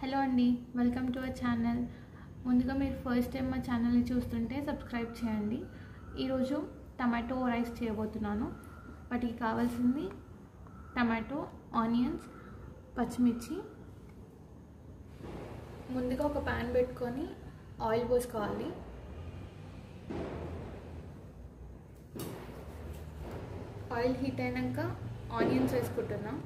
hello అండి welcome to our channel ముందుగా మీరు ఫస్ట్ టైం మా ఛానల్ని చూస్తుంటే సబ్స్క్రైబ్ చేయండి ఈరోజు టమాటో రైస్ చేయబోతున్నాను వాటికి కావాల్సింది టమాటో ఆనియన్స్ పచ్చిమిర్చి ముందుగా ఒక ప్యాన్ పెట్టుకొని ఆయిల్ పోసుకోవాలి ఆయిల్ హీట్ అయినాక ఆనియన్స్ వేసుకుంటున్నాం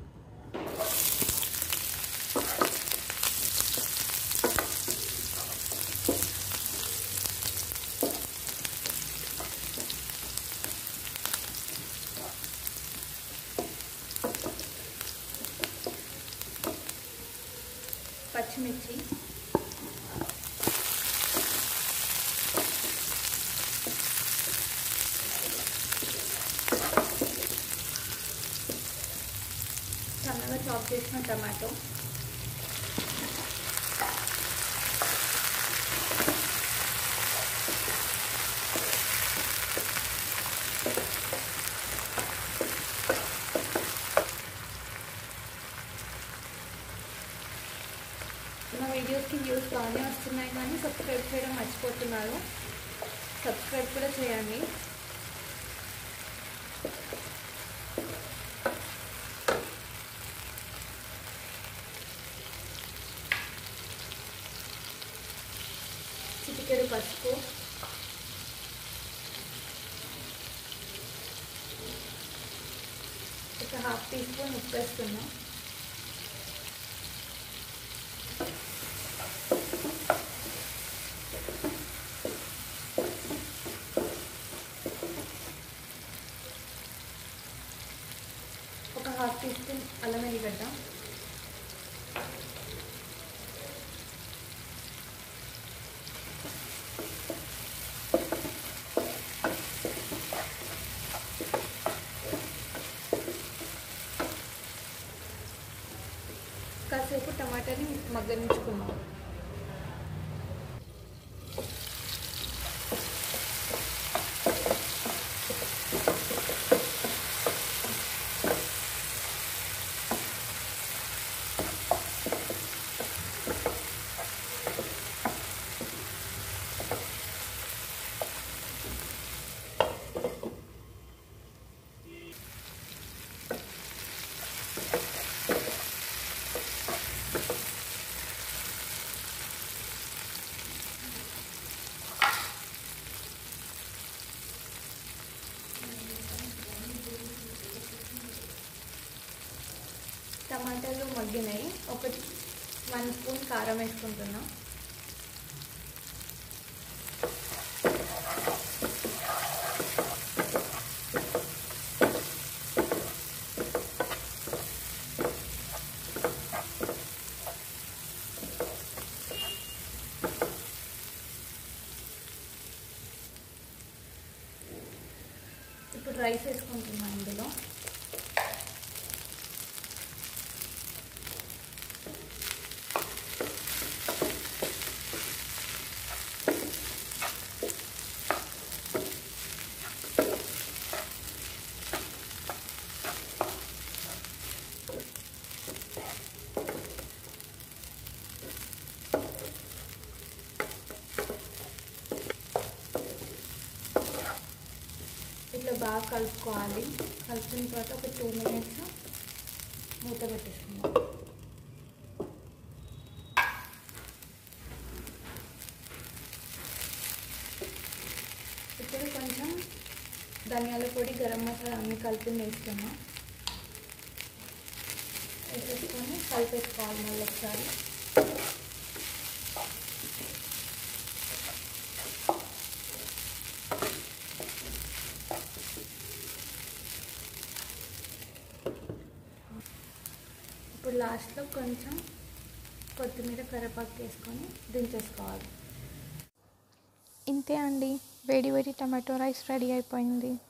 పచ్చిమిర్చి సన్నగా చాప్ చేసిన టమాటో నా వీడియోస్కి వ్యూస్ బాగానే వస్తున్నాయి కానీ సబ్స్క్రైబ్ చేయడం మర్చిపోతున్నారు సబ్స్క్రైబ్ కూడా చేయండి చిటికెడు పసుపు ఒక హాఫ్ టీ స్పూన్ ఉప్పు వేస్తున్నాం ఒక హాఫ్ టీ స్పూన్ అల్లం వెల్లిగడ్డ కాసేపు టమాటాని మగ్గనించుకున్నాం టమాటాలు మగ్గినాయి ఒక వన్ స్పూన్ కారం వేసుకుంటున్నాం ఇప్పుడు రైస్ వేసుకుంటున్నాం ఇందులో ఇట్లా బాగా కలుపుకోవాలి కలిపిన తర్వాత ఒక టూ మినిట్స్ మూత పెట్టేసుకుందాం ఇప్పుడు కొంచెం ధనియాల పొడి గరం మసాలా అన్ని కలిపి వేసుకున్నాం వేసేసుకొని కలిపేసుకోవాలి మళ్ళీ ఒకసారి ఇప్పుడు లాస్ట్లో కొంచెం కొత్తిమీర కరివేపాకు వేసుకొని దించేసుకోవాలి ఇంతే అండి వేడి వేడి టమాటో రైస్ రెడీ అయిపోయింది